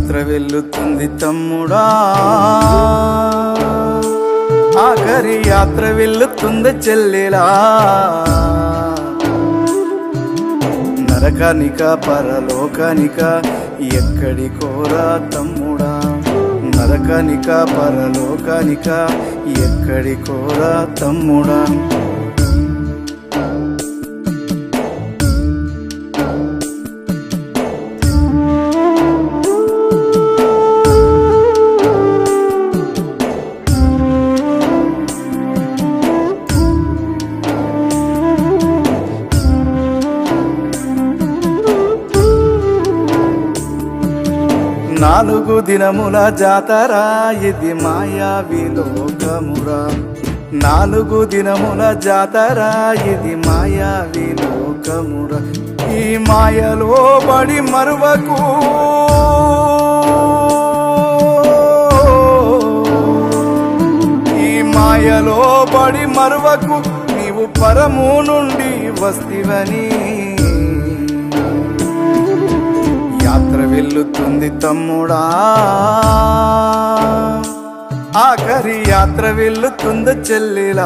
యాత్ర వెళ్ళుతుంది తమ్ముడా ఆఖరి యాత్ర వెళ్ళుతుంది చెల్లెలా నరకానిక పరలోకానిక ఎక్కడి కోరా తమ్ముడా నరకానిక పరలోకానిక ఎక్కడి కోరా తమ్ముడా నాలుగు దినముల జాతర ఇది మాయా విలోకమురా నాలుగు దినముల జాతర ఇది మాయా విలోకమురా ఈ మాయలో బడి మరువకు ఈ మాయలో బడి మరువకు నీవు పరము నుండి వస్తివని యాత్ర వెళ్ళుతుంది తమ్ముడా ఆఖరి యాత్ర వెళ్ళుతుంది చెల్లిలా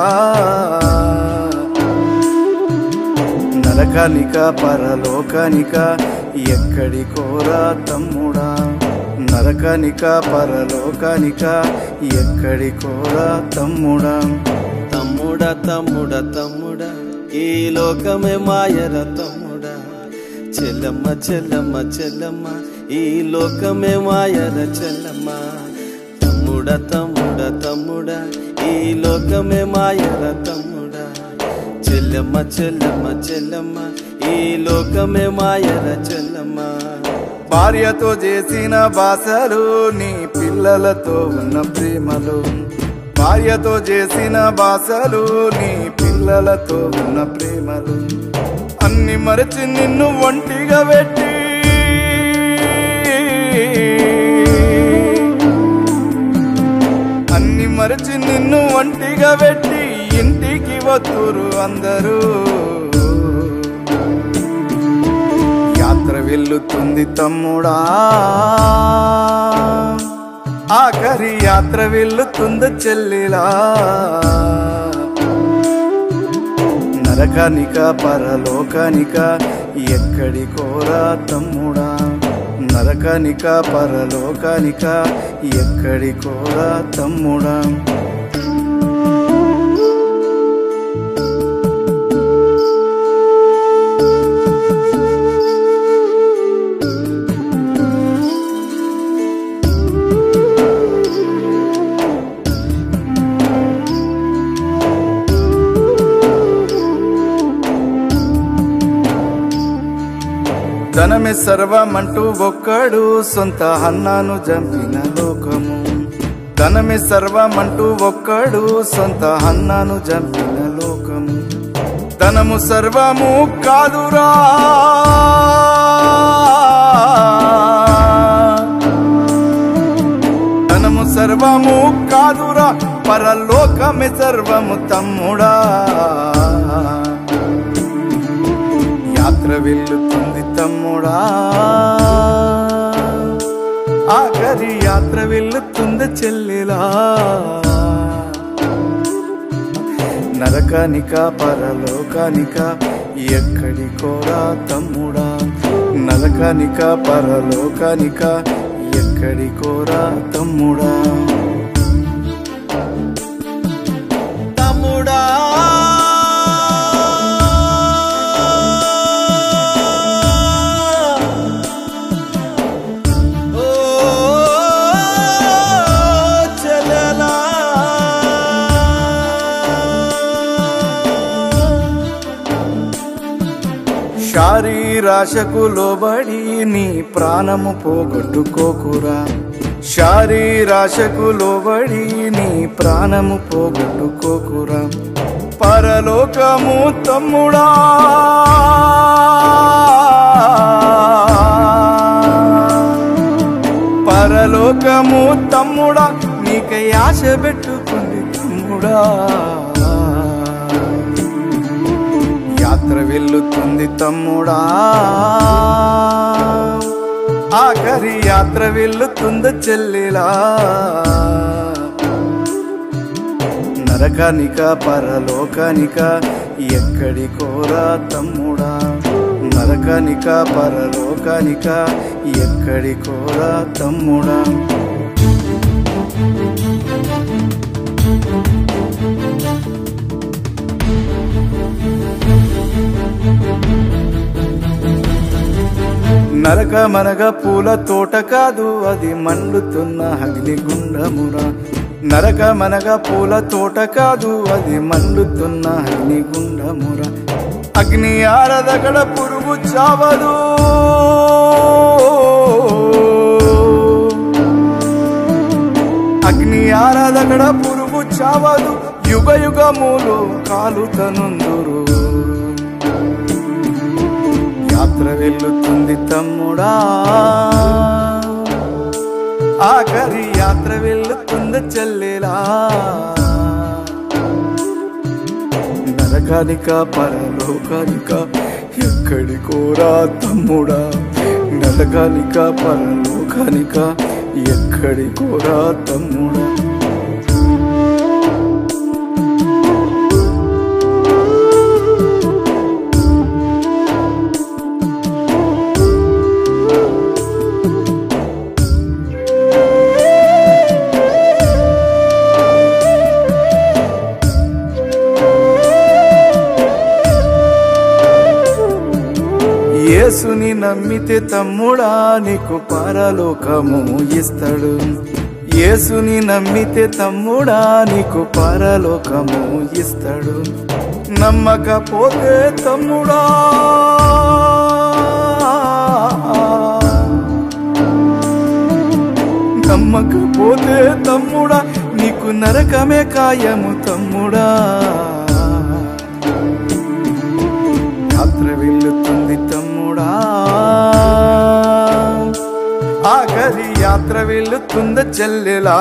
నరకానిక పరలోకానిక ఎక్కడి కోరా తమ్ముడా నరకానిక పరలోకానిక ఎక్కడి కోరా తమ్ముడా తమ్ముడా తమ్ముడా తమ్ముడా ఈ లోకమే మాయర తమ్ముడా చెల్లమ్మ చెల్లమ్మ చెల్లమ్మ ఈ లోకమే మాయర చెల్లమ్మ తమ్ముడా తమ్ముడా తమ్ముడా ఈ లోకమే మాయర తమ్ముడా చెల్లమ్మ చెల్లమ్మ చెల్లమ్మ ఈ లోకమే మాయర చెల్లమ్మ భార్యతో చేసిన బాసలు నీ పిల్లలతో ఉన్న ప్రేమలు భార్యతో చేసిన బాసలు నీ పిల్లలతో ఉన్న ప్రేమలు అన్ని మరచి నిన్ను ఒంటిగా పెట్టి అన్ని మరచి నిన్ను ఒంటిగా పెట్టి ఇంటికి వత్తురు అందరూ యాత్ర వెళ్ళుతుంది తమ్ముడా ఆఖరి యాత్ర వెళ్ళుతుంది చెల్లిలా నరకానిక పరలోకానిక ఎక్కడి కోరా తమ్ముడా నరకానిక పరలోకానిక ఎక్కడి కోరా తమ్ముడా ధనమే సర్వమంటూ ఒక్కడు సొంత అన్నాను జంపిన లోకము ధనమే సర్వమంటూ ఒక్కడు సొంత అన్నాను జంపిన లోకము ధనము సర్వము కాదురా ధనము సర్వము కాదురా పరలోకమే సర్వము తమ్ముడా యాత్ర వెళ్ళుతుంది తమ్ముడా ఆఖరి యాత్ర వెళ్ళుతుంది చెల్లెలా నరకానిక పరలోకానిక ఎక్కడి కోరా తమ్ముడా నరకానిక పరలోకానిక ఎక్కడి కోరా తమ్ముడా తమ్ముడా ఓ చెల్లెలా శారీరాశకు లోబడి నీ ప్రాణము పోగొట్టుకోకురా శారీరాశకు లోబడి నీ ప్రాణము పోగొట్టుకోకురా పరలోకము తమ్ముడా పరలోకము తమ్ముడా నీకై ఆశ పెట్టుకుంది తమ్ముడా యాత్ర వెళ్ళుతుంది తమ్ముడా ఆఖరి యాత్ర వెళ్లుతుంద చెల్లెలా నరకానిక పరలోకానిక ఎక్కడి కోరా తమ్ముడా నరకానిక పరలోకానిక ఎక్కడి కోరా తమ్ముడా నరకమనగా పూల తోట కాదు అది మండుతున్న అగ్నిగుండమురా నరకమనగా పూల తోట కాదు అది మండుతున్న అగ్నిగుండమురా అగ్ని ఆరదగడ పురుగు చావదు అగ్ని ఆరాధగడ పురుగు చావదు యుగ యుగములు కాలుతనుందురు యాత్ర వెళ్ళుతుంది తమ్ముడా ఆఖరి యాత్ర వెళ్ళుతుంది చెల్లెలా నరకానిక పరలోకానిక ఎక్కడి కోరా తమ్ముడా నరకానిక పరలోకానిక ఎక్కడి కోరా తమ్ముడా యేసుని నమ్మితే తమ్ముడా నీకు పరలోకము ఇస్తాడు యేసుని నమ్మితే తమ్ముడా నీకు పరలోకము ఇస్తాడు నమ్మకపోతే తమ్ముడా నమ్మకపోతే తమ్ముడా నీకు నరకమే కాయము తమ్ముడా యాత్ర వెళ్ళుతుంది తమ్ముడా ఆఖరి యాత్ర వెళ్ళుతుంద చెల్లెలా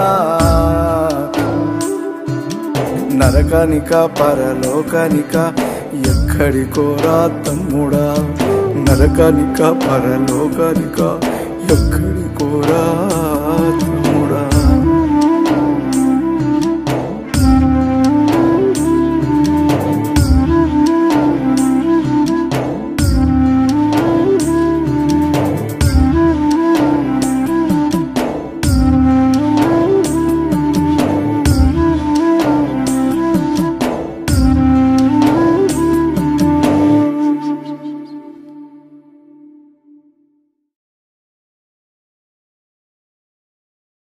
నరకానిక పరలోకానిక ఎక్కడి కోరా తమ్ముడా నరకానిక పరలోకానిక ఎక్కడి కోరా